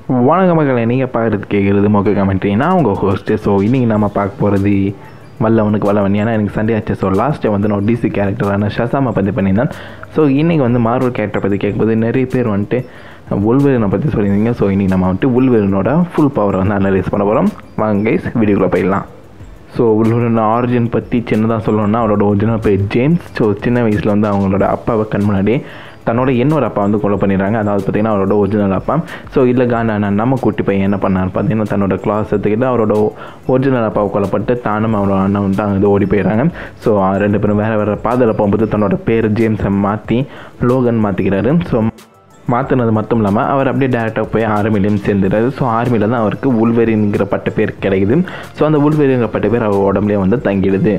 வணக்க மக்களை நீங்கள் பார்க்குறது கேட்குறது மொக்க கமெண்ட்ரி நான் உங்கள் ஹோஸ்ட்டு ஸோ இன்றைக்கி நம்ம பார்க்க போகிறது வல்லவனுக்கு வல்லவன் ஏன்னா எனக்கு சண்டே ஆச்சு ஸோ லாஸ்ட்டை வந்து நான் டிசி கேரக்டரான ஷசாமை பற்றி பண்ணியிருந்தேன் ஸோ இன்றைக்கி வந்து மார்வல் கேரக்டர் பற்றி கேட்கும்போது நிறைய பேர் வந்துட்டு உள்வெரினை பற்றி சொல்லியிருந்தீங்க ஸோ இன்றைக்கி நம்ம வந்துட்டு உள்வெரினோட ஃபுல் பவரை வந்து அனலைஸ் பண்ண போகிறோம் வாங்க கைஸ் வீடியோக்குள்ளே போயிடலாம் ஸோ உங்களோட ஆரிஜின் பற்றி சின்னதாக சொல்லணும்னா அவரோட ஒரிஜினல் பேர் ஜேம்ஸ் ஸோ சின்ன வயசில் வந்து அவங்களோட அப்பாவை கண் முன்னாடி தன்னோட இன்னொரு அப்பா வந்து கொலை பண்ணிடுறாங்க அதாவது பார்த்தீங்கன்னா அவரோட ஒரிஜினல் அப்பா ஸோ இல்லை காண்டான நம்ம குட்டி பையன் என்ன பண்ணார் பார்த்தீங்கன்னா தன்னோட கிளாஸ் எடுத்துக்கிட்டு அவரோட ஒரிஜினல் அப்பாவை கொலைப்பட்டு தானும் அவரோட அண்ணன் வந்து அங்கே ஓடி போயிடுறாங்க ஸோ ரெண்டு பேரும் வேறு வேறு பாதையில் போகும்போது தன்னோட பேர் ஜேம்ஸை மாற்றி லோகன் மாற்றிக்கிறாரு ஸோ மாற்றினது மட்டும் இல்லாமல் அவர் அப்படியே டேரெக்டாக போய் ஆர்மிலையும் சேர்ந்துறாரு ஸோ ஆர்மியில் தான் அவருக்கு உள்வெறிங்கிற பட்ட பேர் கிடைக்குது ஸோ அந்த உள்வெறிங்கிற பட்ட பேர் அவர் உடம்புலேயே வந்து தங்கிடுது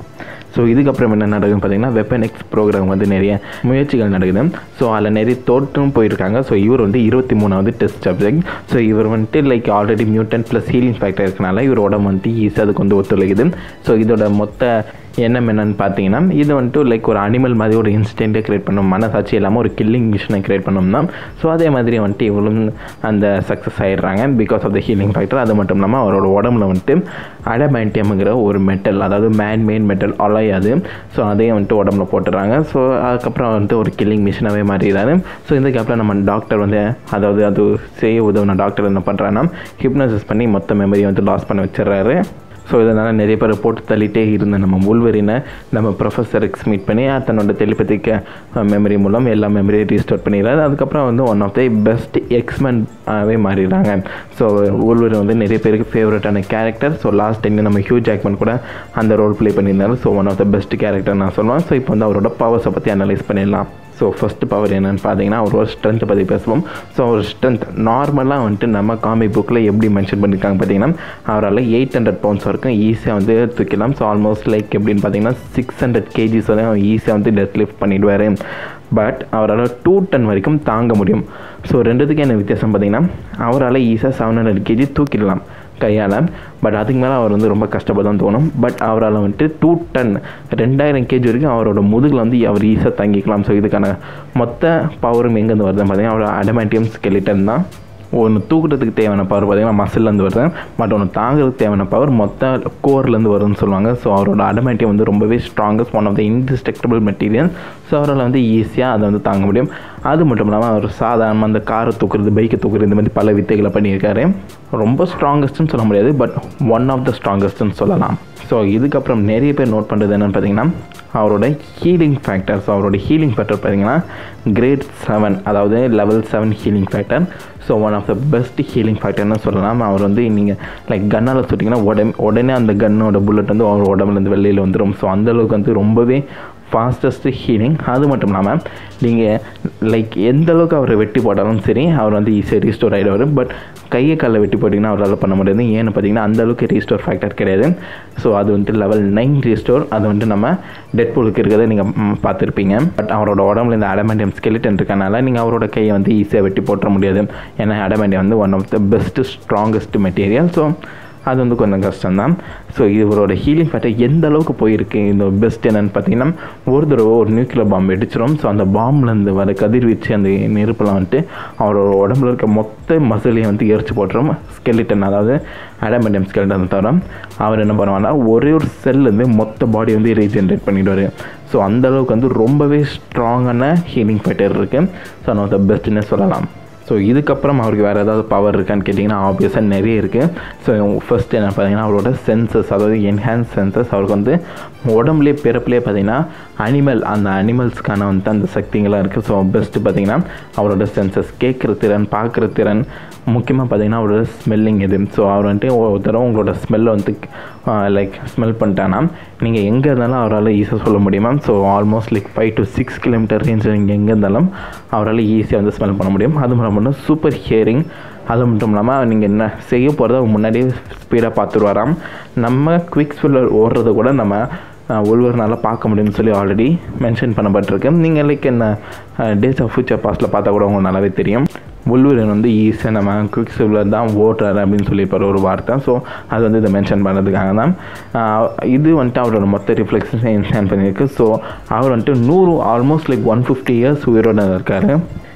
ஸோ இதுக்கப்புறம் என்ன நடக்குதுன்னு பார்த்தீங்கன்னா வெப்பன் எக்ஸ் ப்ரோக்ராம் வந்து நிறைய முயற்சிகள் நடக்குது ஸோ அதில் நிறைய தோற்றும் போயிருக்காங்க ஸோ இவர் வந்து இருபத்தி மூணாவது டெஸ்ட் சப்ஜெக்ட் ஸோ இவர் வந்துட்டு like already mutant plus healing factor இருக்கனால இவர் உடம்பு வந்துட்டு ஈஸியாக அதுக்கு வந்து ஒத்துழைக்குது ஸோ இதோட மொத்த எண்ணம் என்னன்னு பார்த்தீங்கன்னா இது வந்துட்டு லைக் ஒரு அனிமல் மாதிரி ஒரு இன்ஸ்டன்ட்டை கிரியேட் பண்ணணும் மனசாட்சி இல்லாமல் ஒரு கில்லிங் மிஷினை கிரியேட் பண்ணோம்னா ஸோ அதே மாதிரி வந்துட்டு இவங்களும் அந்த சக்ஸஸ் ஆகிடுறாங்க because of the healing factor அது மட்டும் இல்லாமல் அவரோட உடம்புல வந்துட்டு அடமேண்டியம்ங்கிற ஒரு மெட்டல் அதாவது மேன் மேட் மெட்டல் அலையாது ஸோ அதையும் வந்துட்டு உடம்புல போட்டுறாங்க ஸோ அதுக்கப்புறம் வந்துட்டு ஒரு கில்லிங் மிஷினாகவே மாறிடுறாரு ஸோ இந்த கேப்பில் நம்ம டாக்டர் வந்து அதாவது அது செய்ய உதவுன டாக்டர் என்ன பண்ணுறாங்கன்னா ஹிப்னோசிஸ் பண்ணி மொத்த மெமரியை வந்து லாஸ் பண்ண வச்சிடுறாரு ஸோ இதனால் நிறைய பேர் போட்டு தள்ளிட்டே இருந்த நம்ம உள்வெறினை நம்ம ப்ரொஃபஸர் எக்ஸ் மீட் பண்ணி தன்னோட டெலிபதிக் மெமரி மூலம் எல்லா மெமரியும் ரீஸ்டோர் பண்ணிடுறாரு அதுக்கப்புறம் வந்து ஒன் ஆஃப் தி பெஸ்ட் எக்ஸ்மென்வே மாறிடுறாங்க ஸோ உள்வெறி வந்து நிறைய பேருக்கு ஃபேவரட்டான கேரக்டர் ஸோ லாஸ்ட் டைம் நம்ம ஹியூ ஜாக்மன் கூட அந்த ரோல் ப்ளே பண்ணியிருந்தாரு so one of the best character நான் சொல்லுவேன் ஸோ இப்போ வந்து அவரோட பவர்ஸை பற்றி அனலைஸ் பண்ணிடலாம் ஸோ ஃபஸ்ட்டு பவர் என்னென்னு பார்த்தீங்கன்னா அவரோட ஸ்ட்ரென்த்தை பற்றி பேசுவோம் ஸோ அவர் ஸ்ட்ரென்த் நார்மலாக வந்துட்டு நம்ம காமிக் புக்கில் எப்படி மென்ஷன் பண்ணியிருக்காங்க பார்த்தீங்கன்னா அவரால் எயிட் ஹண்ட்ரட் பவுண்ட்ஸ் வரைக்கும் ஈஸியாக வந்து தூக்கலாம் ஸோ ஆல்மோஸ்ட் லைக் எப்படின்னு பார்த்தீங்கன்னா சிக்ஸ் ஹண்ட்ரட் கேஜிஸ் வரையும் ஈஸியாக வந்து டெத் லிஃப்ட் பண்ணிவிடுவார் பட் அவரால் டூ டன் வரைக்கும் தாங்க முடியும் ஸோ ரெண்டுத்துக்கு என்ன வித்தியாசம் பார்த்தீங்கன்னா அவரால் ஈஸியாக செவன் ஹண்ட்ரட் கேஜி தூக்கிடலாம் கையால் பட் அதுக்கு மேலே அவர் வந்து ரொம்ப கஷ்டப்பட தான் தோணும் பட் அவரால் வந்துட்டு டூ டன் ரெண்டாயிரம் கேஜி வரைக்கும் அவரோட முதுகில் வந்து அவர் ஈஸியாக தங்கிக்கலாம் ஸோ இதுக்கான மொத்த பவரும் எங்கேருந்து வருதுன்னு பார்த்தீங்கன்னா அவரோட அடமேட்டியம் ஸ்கெலிட்டன் தான் ஒன்று தூக்குறதுக்கு தேவையான பவர் பார்த்திங்கன்னா மசில்லேருந்து வருது பட் ஒன்று தாங்கிறதுக்கு தேவையான பவர் மொத்த கோர்லேருந்து வருதுன்னு சொல்லுவாங்க ஸோ அவரோட அடமேட்டியம் வந்து ரொம்பவே strongest one of the indestructible material so அவரால் வந்து ஈஸியாக அதை வந்து தாங்க முடியும் அது மட்டும் இல்லாமல் அவர் சாதாரணமாக அந்த காரை தூக்குறது பைக்கை தூக்குறது இந்த மாதிரி பல வித்தைகளை பண்ணியிருக்காரு ரொம்ப ஸ்ட்ராங்கஸ்ட்டுன்னு சொல்ல முடியாது பட் ஒன் ஆஃப் த ஸ்ட்ராங்கஸ்ட்டுன்னு சொல்லலாம் ஸோ இதுக்கப்புறம் நிறைய பேர் நோட் பண்ணுறது என்னென்னு பார்த்தீங்கன்னா அவரோட ஹீலிங் ஃபேக்டர்ஸ் அவரோட ஹீலிங் ஃபேக்டர் பார்த்தீங்கன்னா கிரேட் செவன் அதாவது level seven healing factor so one of the best healing ஃபேக்டர்னு சொல்லலாம் அவர் வந்து நீங்கள் லைக் கன்னால் சுட்டிங்கன்னா உடனே உடனே அந்த கன்னோட புல்லட் வந்து அவர் உடம்புலேருந்து வெளியில் வந்துடும் ஸோ அந்தளவுக்கு வந்து ரொம்பவே ஃபாஸ்டஸ்ட் ஹீலிங் அது மட்டும் இல்லாமல் நீங்கள் லைக் எந்த அளவுக்கு அவரை வெட்டி போட்டாலும் சரி அவர் வந்து ஈஸியாக ரீஸ்டோர் ஆகிடுவார் பட் கையை காலில் வெட்டி போட்டிங்கன்னா அவரால் பண்ண முடியாது ஏன்னு பார்த்தீங்கன்னா அந்தளவுக்கு ரீஸ்டோர் ஃபேக்டர் கிடையாது ஸோ அது வந்துட்டு லெவல் நைன் ரீஸ்டோர் அது வந்துட்டு நம்ம டெட் போலுக்கு இருக்கிறத நீங்கள் பார்த்துருப்பீங்க பட் அவரோட உடம்புல இந்த அடமேண்டியம் ஸ்கெலிட்டன் இருக்கனால நீங்கள் அவரோட கையை வந்து ஈஸியாக வெட்டி போட்டுற முடியாது ஏன்னா அடமேண்டியம் வந்து one of the best strongest material so அது வந்து கொஞ்சம் கஷ்டம்தான் ஸோ இவரோட ஹீலிங் ஃபேக்டர் எந்த அளவுக்கு போயிருக்கு இந்த பெஸ்ட் என்னென்னு பார்த்தீங்கன்னா ஒரு தடவை ஒரு நியூக்ளியர் பாம்பு வெடிச்சிடும் ஸோ அந்த பாம்புலேருந்து வர கதிர்வீச்சு அந்த நெருப்பெல்லாம் வந்துட்டு அவரோட உடம்புல இருக்க மொத்த மசிலையும் வந்து எரிச்சு போட்டுரும் ஸ்கெலிட்டன் அதாவது அடமெண்டியம் ஸ்கெலிட்டன் தவிர அவர் என்ன பண்ணுவாங்கன்னா ஒரே ஒரு செல்லேருந்து மொத்த பாடி வந்து ரீஜென்ரேட் பண்ணிவிடுவார் ஸோ அந்தளவுக்கு வந்து ரொம்பவே ஸ்ட்ராங்கான ஹீலிங் ஃபேக்டர் இருக்குது ஸோ ஒன் ஆஃப் த பெஸ்ட்டுன்னே சொல்லலாம் ஸோ இதுக்கப்புறம் அவருக்கு வேறு ஏதாவது பவர் இருக்கான்னு கேட்டிங்கன்னா ஆப்வியஸாக நிறைய இருக்குது ஸோ ஃபஸ்ட் என்ன பார்த்தீங்கன்னா அவரோட சென்சஸ் அதாவது என்ஹான்ஸ் சென்சஸ் அவருக்கு வந்து உடம்புலேயே பிறப்புலேயே பார்த்தீங்கன்னா அனிமல் அந்த அனிமல்ஸ்க்கான வந்து அந்த சக்திங்களாம் இருக்குது ஸோ பெஸ்ட்டு பார்த்தீங்கன்னா அவரோட சென்சஸ் கேட்குற திறன் பார்க்குற திறன் முக்கியமாக பார்த்தீங்கன்னா அவரோட ஸ்மெல்லிங் இது ஸோ அவர் வந்துட்டு ஒரு தடவை உங்களோட ஸ்மெல்லை வந்து லைக் ஸ்மெல் பண்ணிட்டானா நீங்கள் எங்கே இருந்தாலும் அவரால் ஈஸியாக சொல்ல முடியுமா so almost like five to six kilometre ரேஞ்சில் நீங்கள் எங்கே இருந்தாலும் அவரால் ஈஸியாக வந்து ஸ்மெல் பண்ண முடியும் அது மட்டும் சூப்பர் ஹியரிங் அது மட்டும் இல்லாமல் நீங்கள் என்ன செய்ய போகிறத முன்னாடியே ஸ்பீடாக பார்த்துருவாராம் நம்ம குவிக் ஸ்பில்லர் ஓடுறத கூட நம்ம ஒருவர்னால பார்க்க முடியும்னு சொல்லி ஆல்ரெடி மென்ஷன் பண்ணப்பட்டிருக்கு நீங்கள் லைக் என்ன டேஸ் ஆஃப் ஃபியூச்சர் பாஸ்ட்டில் பார்த்தா கூட உங்களுக்கு நல்லாவே தெரியும் உள்வீரன் வந்து ஈஸியாக நம்ம குவிக் சிவில் தான் ஓட்டுறாரு அப்படின்னு சொல்லியிருப்பார் ஒரு வார்த்தை ஸோ அது வந்து இதை மென்ஷன் பண்ணுறதுக்காக தான் ஆஹ் இது வந்துட்டு அவரோட மொத்த ரிஃப்ளெக்ஷன் என்ஹான் பண்ணியிருக்கு ஸோ அவர் வந்துட்டு நூறு almost like one fifty years உயிரோட இருக்கார்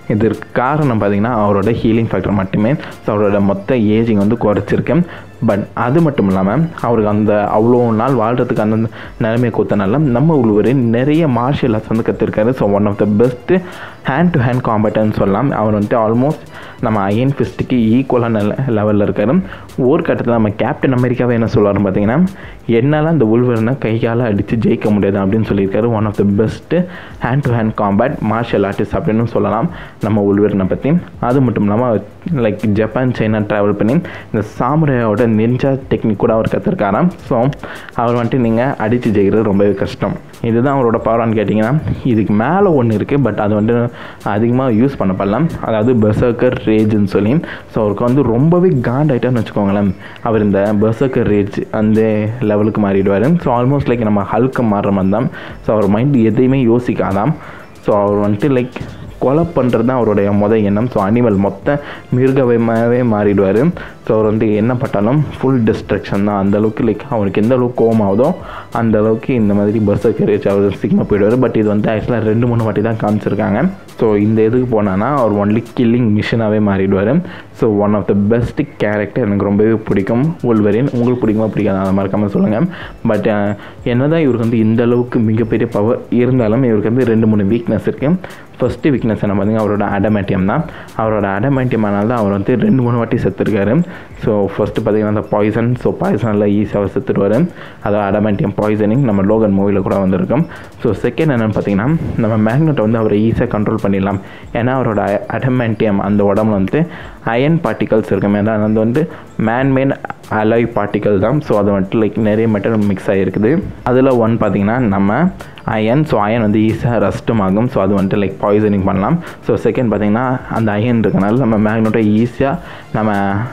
இதற்கு காரணம் பார்த்தீங்கன்னா அவரோட ஹீலிங் ஃபேக்டர் மட்டுமே ஸோ அவரோட மொத்த ஏஜிங் வந்து குறைச்சிருக்கு பட் அது மட்டும் இல்லாமல் அவருக்கு அந்த அவ்வளோ நாள் வாழ்கிறதுக்கு அந்த நிலைமையை கொடுத்தனால நம்ம உள்ளவர் நிறைய மார்ஷியல் ஆர்ட்ஸ் வந்து கற்றுருக்காரு so one of the best hand to hand காம்பேட்டன்னு சொல்லலாம் அவர் வந்துட்டு ஆல்மோஸ்ட் நம்ம அயன் ஃபிஸ்ட்டுக்கு ஈக்குவலான லெவலில் இருக்கார் ஒரு கட்டத்தில் நம்ம கேப்டன் அமெரிக்காவை என்ன சொல்லுவார் பார்த்தீங்கன்னா என்னால் அந்த உள்வரனை கையால் அடித்து ஜெயிக்க முடியாது அப்படின்னு சொல்லியிருக்காரு one of the best hand to hand combat martial artist அப்படின்னு சொல்லலாம் நம்ம உள்வரனை பற்றி அது மட்டும் இல்லாமல் லைக் ஜப்பான் சைனா ட்ராவல் பண்ணி இந்த சாமுரையோட நெஞ்சா டெக்னிக் கூட அவர் கற்றுருக்காராம் ஸோ அவர் வந்துட்டு நீங்கள் அடித்து ஜெயிக்கிறது ரொம்பவே கஷ்டம் இதுதான் அவரோட பவரான்னு கேட்டிங்கன்னா இதுக்கு மேலே ஒன்று இருக்குது பட் அது வந்துட்டு அதிகமாக யூஸ் பண்ணப்படலாம் அதாவது பெர்சர்க்கர் ரேஜ்னு சொல்லி ஸோ அவருக்கு வந்து ரொம்பவே காண்ட் ஆகிட்டான்னு வச்சுக்கோங்களேன் அவர் இந்த பெர்சர்க்கர் ரேஜ் அந்த லெவலுக்கு மாறிடுவார் ஸோ ஆல்மோஸ்ட் லைக் நம்ம ஹல்க்கு மாறுற மாதிரி தான் ஸோ அவர் மைண்ட் எதையுமே யோசிக்காதாம் ஸோ அவர் வந்துட்டு லைக் கொலை பண்ணுறது தான் அவருடைய முத எண்ணம் ஸோ அனிமல் மொத்த மிருகவயமாகவே மாறிடுவார் ஸோ அவர் வந்து என்ன பட்டாலும் ஃபுல் டிஸ்ட்ரக்ஷன் தான் அந்தளவுக்கு லைக் அவருக்கு எந்த அளவுக்கு கோவம் ஆகுதோ அந்த அளவுக்கு இந்த மாதிரி பஸ்ஸை கேரேஜ் அவர் சீக்கிரமாக போயிடுவார் பட் இது வந்து ஆக்சுவலாக ரெண்டு மூணு வாட்டி தான் காமிச்சிருக்காங்க ஸோ இந்த இதுக்கு போனான்னா அவர் ஒன்லி கில்லிங் மிஷினாகவே மாறிடுவார் so one of the best character எனக்கு ரொம்பவே பிடிக்கும் உள்வரின் உங்களுக்கு பிடிக்குமா பிடிக்காது அதை மறக்காமல் சொல்லுங்கள் பட் என்னதான் இவருக்கு வந்து இந்த அளவுக்கு மிகப்பெரிய பவர் இருந்தாலும் இவருக்கு வந்து ரெண்டு மூணு வீக்னஸ் இருக்குது ஃபஸ்ட்டு வீக்னஸ் என்ன பார்த்தீங்கன்னா அவரோட அடமேட்டியம் தான் அவரோட அடமேட்டியம் ஆனால் தான் அவர் வந்து ரெண்டு மூணு வாட்டி செத்துருக்காரு ஸோ ஃபஸ்ட்டு பார்த்தீங்கன்னா அந்த பாய்சன் ஸோ பாய்சனில் ஈஸியாக செத்துருவார் அதாவது அடமேட்டியம் பாய்சனிங் நம்ம லோகன் மூவியில் கூட வந்திருக்கோம் ஸோ செகண்ட் என்னென்னு பார்த்தீங்கன்னா நம்ம மேக்னெட்டை வந்து அவரை ஈஸியாக கண்ட்ரோல் பண்ணிடலாம் ஏன்னா அவரோட அடமேண்டியம் அந்த உடம்புல வந்து அயன் பார்ட்டிகல்ஸ் இருக்கும் ஏன்னா அது வந்து மேன்மேன் அலாய் பார்ட்டிகல் தான் ஸோ அது வந்துட்டு லைக் நிறைய மெட்டல் மிக்ஸ் ஆகிருக்குது அதில் ஒன் பார்த்திங்கன்னா நம்ம அயன் ஸோ அயன் வந்து ஈஸியாக ரஸ்ட்டும் ஆகும் ஸோ அது வந்துட்டு லைக் பாய்சனிங் பண்ணலாம் ஸோ செகண்ட் பார்த்திங்கன்னா அந்த அயன் இருக்கனால நம்ம மேக்னெட்டை ஈஸியாக நம்ம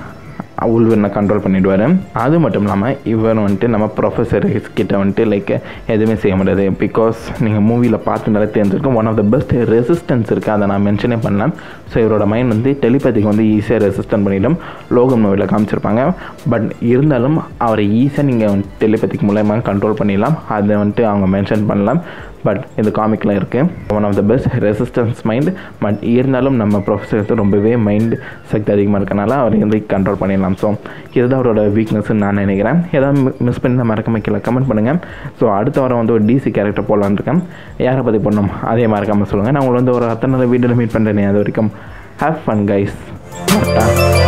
உள்வனை கண்ட்ரோல் பண்ணிவிடுவார் அது மட்டும் இல்லாமல் இவர் வந்துட்டு நம்ம ப்ரொஃபஸர் கிட்ட வந்துட்டு லைக் எதுவுமே செய்ய முடியாது பிகாஸ் நீங்கள் மூவியில் பார்த்துனாலே தெரிஞ்சிருக்கும் one of the best resistance இருக்குது அதை நான் மென்ஷனே பண்ணலாம் ஸோ இவரோட மைண்ட் வந்து டெலிபதிக்கு வந்து ஈஸியாக ரெசிஸ்டன் பண்ணிடும் லோகம் மூவியில் காமிச்சிருப்பாங்க பட் இருந்தாலும் அவரை ஈஸியாக நீங்கள் டெலிபதிக் மூலயமா கண்ட்ரோல் பண்ணிடலாம் அதை வந்துட்டு அவங்க மென்ஷன் பண்ணலாம் பட் இந்த காமிக்கில் இருக்குது one of the best resistance mind but இருந்தாலும் நம்ம ப்ரொஃபஸருக்கு ரொம்பவே மைண்ட் சக்தி அதிகமாக இருக்கனால அவர் வந்து கண்ட்ரோல் பண்ணிடலாம் ஸோ இதுதான் அவரோட வீக்னஸ்ன்னு நான் நினைக்கிறேன் ஏதாவது மிஸ் பண்ணி மறக்காம கீழே கமெண்ட் பண்ணுங்கள் ஸோ அடுத்த வாரம் வந்து ஒரு டிசி கேரக்டர் போடலான்னு இருக்கேன் யாரை பற்றி பண்ணணும் அதே மறக்காமல் சொல்லுங்கள் நான் உங்களை வந்து ஒரு அத்தனை வீடியோவில் மீட் பண்ணுறேன் அது வரைக்கும் ஹேவ் ஃபன் கைஸ்